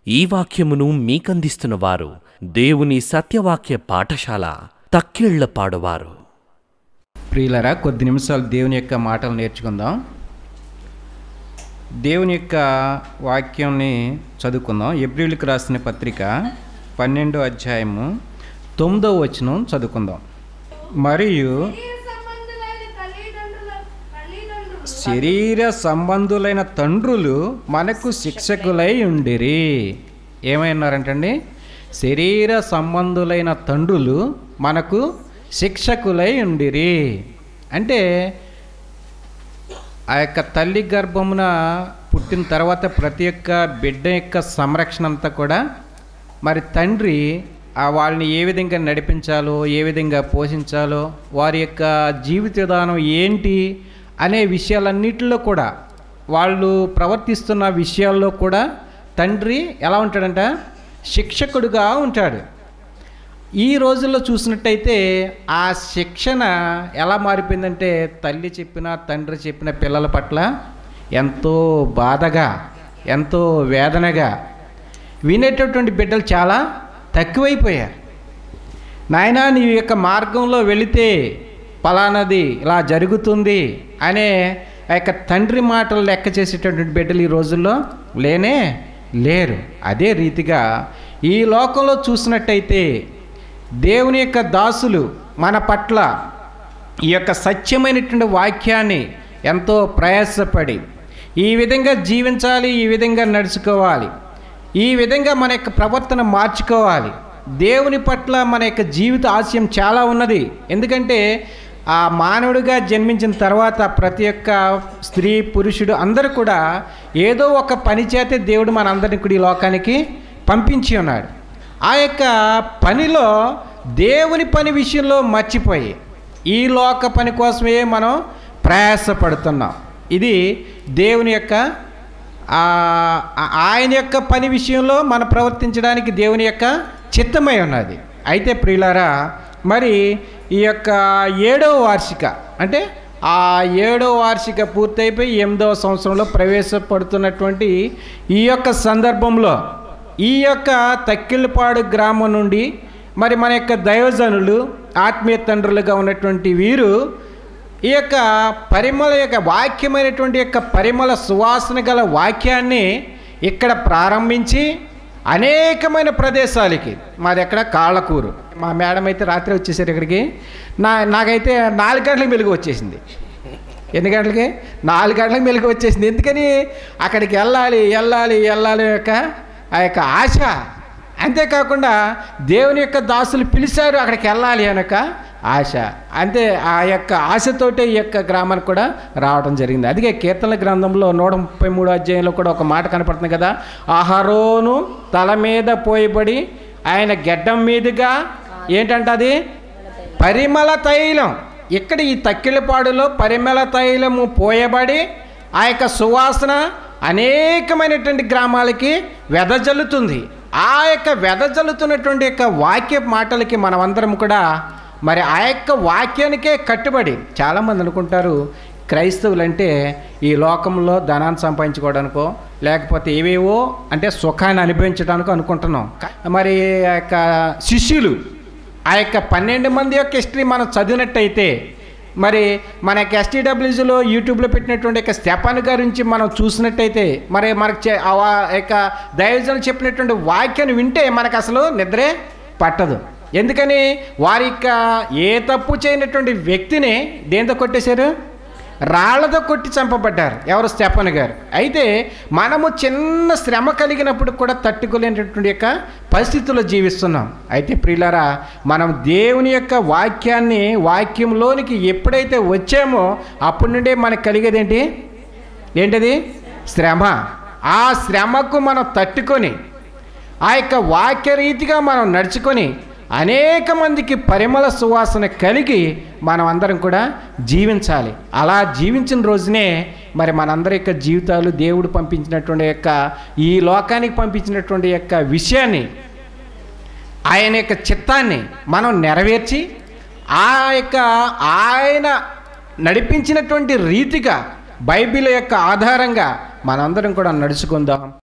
ఈ వాక్యమును మీకందిస్తున్న వారు దేవుని సత్యవాక్య పాఠశాల తక్కిళ్ల పాడువారు ప్రియులరా కొద్ది నిమిషాలు దేవుని యొక్క మాటలు నేర్చుకుందాం దేవుని యొక్క వాక్యాన్ని చదువుకుందాం ఎబ్రిల్కి రాసిన పత్రిక పన్నెండో అధ్యాయము తొమ్మిదో వచనం చదువుకుందాం మరియు శరీర సంబంధులైన తల్లిదండ్రుల తల్లిదండ్రులు శరీర సంబంధులైన తండ్రులు మనకు శిక్షకులై ఉండిరి ఏమైనారంటండి శరీర సంబంధులైన తండ్రులు మనకు శిక్షకులై ఉండిరి అంటే ఆ యొక్క తల్లి గర్భమున పుట్టిన తర్వాత ప్రతి ఒక్క బిడ్డ యొక్క సంరక్షణ అంతా కూడా మరి తండ్రి ఆ వాళ్ళని ఏ విధంగా నడిపించాలో ఏ విధంగా పోషించాలో వారి యొక్క జీవిత విధానం ఏంటి అనే విషయాలన్నిటిలో కూడా వాళ్ళు ప్రవర్తిస్తున్న విషయాల్లో కూడా తండ్రి ఎలా ఉంటాడంట శిక్షకుడుగా ఉంటాడు ఈ రోజుల్లో చూసినట్టయితే ఆ శిక్షణ ఎలా మారిపోయిందంటే తల్లి చెప్పిన తండ్రి చెప్పిన పిల్లల పట్ల ఎంతో బాధగా ఎంతో వేదనగా వినేటటువంటి బిడ్డలు చాలా తక్కువైపోయారు నాయన నీ యొక్క మార్గంలో వెళితే పలానది ఇలా జరుగుతుంది అనే ఆ యొక్క తండ్రి మాటలు లెక్క చేసేటటువంటి బిడ్డలు ఈ రోజుల్లో లేనే లేరు అదే రీతిగా ఈ లోకంలో చూసినట్టయితే దేవుని యొక్క దాసులు మన పట్ల ఈ యొక్క సత్యమైనటువంటి వాక్యాన్ని ఎంతో ప్రయాసపడి ఈ విధంగా జీవించాలి ఈ విధంగా నడుచుకోవాలి ఈ విధంగా మన యొక్క ప్రవర్తన మార్చుకోవాలి దేవుని పట్ల మన యొక్క జీవిత ఆశయం చాలా ఉన్నది ఎందుకంటే ఆ మానవుడిగా జన్మించిన తర్వాత ప్రతి ఒక్క స్త్రీ పురుషుడు అందరూ కూడా ఏదో ఒక పని చేతే దేవుడు మన అందరిని కూడా ఈ లోకానికి పంపించి ఉన్నాడు ఆ యొక్క పనిలో దేవుని పని విషయంలో మర్చిపోయి ఈ లోక పని కోసమే మనం ప్రయాసపడుతున్నాం ఇది దేవుని యొక్క ఆ- ఆ- ఆయన యొక్క పని విషయంలో మనం ప్రవర్తించడానికి దేవుని యొక్క చిత్తమై ఉన్నది అయితే ప్రియులారా మరి ఈ యొక్క ఏడవ వార్షిక అంటే ఆ ఏడవ వార్షిక పూర్తయిపోయి ఎనిమిదవ సంవత్సరంలో ప్రవేశపడుతున్నటువంటి ఈ యొక్క సందర్భంలో ఈ యొక్క తక్కిళ్ళపాడు గ్రామం నుండి మరి మన యొక్క దైవజనులు ఆత్మీయ తండ్రులుగా ఉన్నటువంటి వీరు ఈ యొక్క పరిమళ యొక్క వాక్యమైనటువంటి యొక్క పరిమళ సువాసన గల వాక్యాన్ని ఇక్కడ ప్రారంభించి అనేకమైన ప్రదేశాలకి మాది ఎక్కడ కాళ్ళకూరు మా మేడం అయితే రాత్రి వచ్చేసారు ఇక్కడికి నా నాకైతే నాలుగు గంటలకు మెలుగు వచ్చేసింది ఎన్ని గంటలకి నాలుగు గంటలకు మెలుగు వచ్చేసింది ఎందుకని అక్కడికి వెళ్ళాలి వెళ్ళాలి వెళ్ళాలి యొక్క ఆ యొక్క ఆశ అంతేకాకుండా దేవుని యొక్క దాసులు పిలిచారు అక్కడికి వెళ్ళాలి అనక ఆశ అంతే ఆ యొక్క ఆశతోటే ఈ యొక్క గ్రామానికి కూడా రావడం జరిగింది అందుకే కీర్తనల గ్రంథంలో నూట ముప్పై మూడో అధ్యాయంలో కూడా ఒక మాట కనపడుతుంది కదా ఆహారోను తల మీద పోయబడి ఆయన గెడ్డం మీదుగా ఏంటంట అది పరిమళ తైలం ఇక్కడ ఈ తక్కిళ్ళపాడులో పరిమళ తైలము పోయబడి ఆ యొక్క సువాసన అనేకమైనటువంటి గ్రామాలకి వెదజల్లుతుంది ఆ యొక్క వెదజల్లుతున్నటువంటి యొక్క వాక్య మాటలకి మనమందరం కూడా మరి ఆ యొక్క వాక్యానికే కట్టుబడి చాలామంది అనుకుంటారు క్రైస్తవులు అంటే ఈ లోకంలో ధనాన్ని సంపాదించుకోవడానికో లేకపోతే ఏవేవో అంటే సుఖాన్ని అనుభవించడానికో అనుకుంటున్నాం మరి ఆ యొక్క శిష్యులు ఆ యొక్క పన్నెండు మంది యొక్క హిస్టరీ మనం చదివినట్టయితే మరి మన యొక్క ఎస్టీడబ్ల్యూజీలో యూట్యూబ్లో పెట్టినటువంటి యొక్క స్టెపాన్ గురించి మనం చూసినట్టయితే మరి మనకు చే- ఆ వా- యొక్క దైవజనులు చెప్పినటువంటి వాక్యాన్ని వింటే మనకు అసలు నిద్రే పట్టదు ఎందుకని వారి యొక్క ఏ తప్పు చేయనటువంటి వ్యక్తిని దేంతో కొట్టేశారు రాళ్లతో కొట్టి చంపబడ్డారు ఎవరు స్టెఫన్ గారు అయితే మనము చిన్న శ్రమ కలిగినప్పుడు కూడా తట్టుకోలేనటువంటి యొక్క పరిస్థితుల్లో జీవిస్తున్నాం అయితే ప్రియులారా మనం దేవుని యొక్క వాక్యాన్ని వాక్యంలోనికి ఎప్పుడైతే వచ్చామో అప్పటి నుండే మనకు కలిగేది ఏంటి ఏంటది శ్రమ ఆ శ్రమకు మనం తట్టుకొని ఆ యొక్క వాక్య రీతిగా మనం నడుచుకొని అనేక మందికి పరిమళ సువాసన కలిగి మనం అందరం కూడా జీవించాలి అలా జీవించిన రోజునే మరి మనందరి యొక్క జీవితాలు దేవుడు పంపించినటువంటి యొక్క ఈ లోకానికి పంపించినటువంటి యొక్క విషయాన్ని ఆయన యొక్క చిత్తాన్ని మనం నెరవేర్చి ఆ యొక్క ఆయన నడిపించినటువంటి రీతిగా బైబిల్ యొక్క ఆధారంగా మనందరం కూడా నడుచుకుందాం